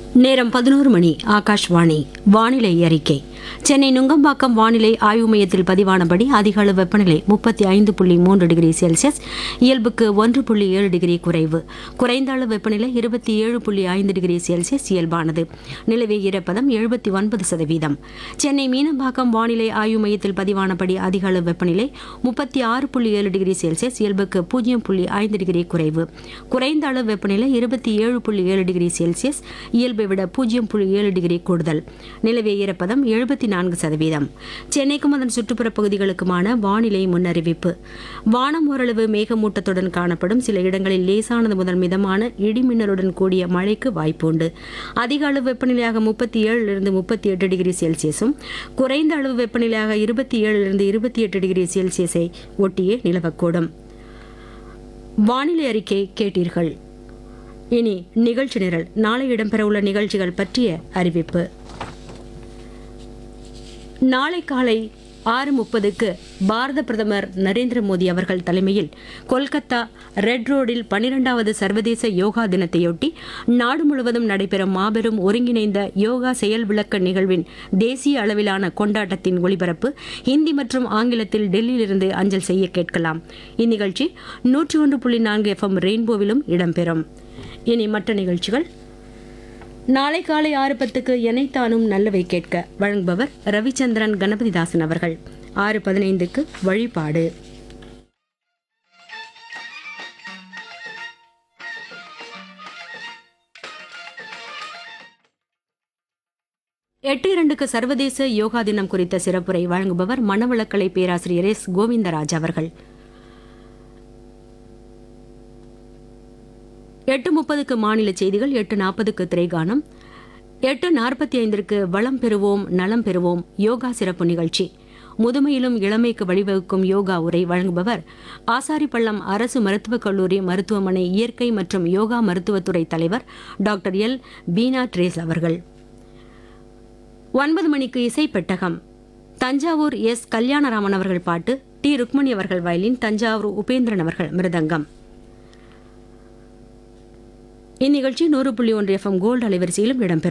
நேரம் பதினோரு மணி ஆகாஷ்வாணி வானிலை அறிக்கை சென்னை நுங்கம்பாக்கம் வானிலை ஆய்வு மையத்தில் பதிவானபடி அதிக அளவு வெப்பநிலை முப்பத்தி ஐந்து புள்ளி மூன்று டிகிரி செல்சியஸ் இயல்புக்கு ஒன்று புள்ளி ஏழு டிகிரி குறைவு குறைந்த அளவு வெப்பநிலை இருபத்தி ஏழு புள்ளி ஐந்து டிகிரி செல்சியஸ் இயல்பானது நிலவிய ஈரப்பதம் எழுபத்தி ஒன்பது சதவீதம் சென்னை மீனம்பாக்கம் வானிலை ஆய்வு மையத்தில் பதிவானபடி அதிக அளவு வெப்பநிலை முப்பத்தி ஆறு புள்ளி ஏழு டிகிரி செல்சியஸ் இயல்புக்கு பூஜ்ஜியம் புள்ளி ஐந்து டிகிரி குறைவு குறைந்த அளவு வெப்பநிலை இருபத்தி ஏழு புள்ளி ஏழு டிகிரி செல்சியஸ் இயல்பை விட பூஜ்ஜியம் புள்ளி ஏழு டிகிரி கூடுதல் நிலவிய ஈரப்பதம் எழுபத்தி நான்கு சதவீதம் சென்னைக்கும் அதன் சுற்றுப்புற பகுதிகளுக்குமான வானிலை முன்னறிவிப்பு வானம் ஓரளவு மேகமூட்டத்துடன் காணப்படும் சில இடங்களில் லேசானது முதல் மிதமான இடிமின்னலுடன் கூடிய மழைக்கு வாய்ப்புண்டு அதிக அளவு வெப்பநிலையாக முப்பத்தி ஏழிலிருந்து முப்பத்தி எட்டு டிகிரி செல்சியஸும் குறைந்த அளவு வெப்பநிலையாக இருபத்தி ஏழிலிருந்து இருபத்தி எட்டு டிகிரி செல்சியஸை ஒட்டியே நிலவக்கூடும் வானிலை அறிக்கை கேட்டீர்கள் இனி நிகழ்ச்சி நிரல் நாளை இடம்பெறவுள்ள நிகழ்ச்சிகள் பற்றிய அறிவிப்பு நாளை காலை ஆறு முப்பதுக்கு பாரத பிரதமர் நரேந்திர மோடி அவர்கள் தலைமையில் கொல்கத்தா ரெட் ரோடில் பனிரெண்டாவது சர்வதேச யோகா தினத்தையொட்டி நாடு முழுவதும் நடைபெறும் மாபெரும் ஒருங்கிணைந்த யோகா செயல் விளக்க நிகழ்வின் தேசிய அளவிலான கொண்டாட்டத்தின் ஒளிபரப்பு ஹிந்தி மற்றும் ஆங்கிலத்தில் டெல்லியிலிருந்து அஞ்சல் செய்ய கேட்கலாம் இந்நிகழ்ச்சி நூற்றி ஒன்று புள்ளி நான்கு எஃப்எம் ரெயின்போவிலும் இடம்பெறும் இனி மற்ற நிகழ்ச்சிகள் நாளை காலை ஆறு பத்துக்கு எனைத்தானும் நல்லவை கேட்க வழங்குபவர் ரவிச்சந்திரன் கணபதிதாசன் அவர்கள் ஆறு பதினைந்துக்கு வழிபாடு எட்டு இரண்டுக்கு சர்வதேச யோகா தினம் குறித்த சிறப்புரை வழங்குபவர் மனவளக்கலை பேராசிரியர் எஸ் கோவிந்தராஜ் அவர்கள் எட்டு முப்பதுக்கு மாநில செய்திகள் எட்டு நாற்பதுக்கு திரைகானம் எட்டு நாற்பத்தி ஐந்திற்கு வளம் பெறுவோம் நலம் பெறுவோம் யோகா சிறப்பு நிகழ்ச்சி முதுமையிலும் இளமைக்கு வழிவகுக்கும் யோகா உரை வழங்குபவர் ஆசாரிப்பள்ளம் அரசு மருத்துவக் கல்லூரி மருத்துவமனை இயற்கை மற்றும் யோகா மருத்துவத்துறை தலைவர் டாக்டர் எல் பீனா ட்ரேஸ் அவர்கள் ஒன்பது மணிக்கு இசை பெட்டகம் தஞ்சாவூர் எஸ் கல்யாணராமன் அவர்கள் பாட்டு டி ருக்மணி அவர்கள் வயலின் தஞ்சாவூர் உபேந்திரன் அவர்கள் மிருதங்கம் இந்நிகழ்ச்சி நூறு புள்ளி ஒன்று எஃப்எம் கோல்டு அலைவரிசையிலும் இடம்பெறும்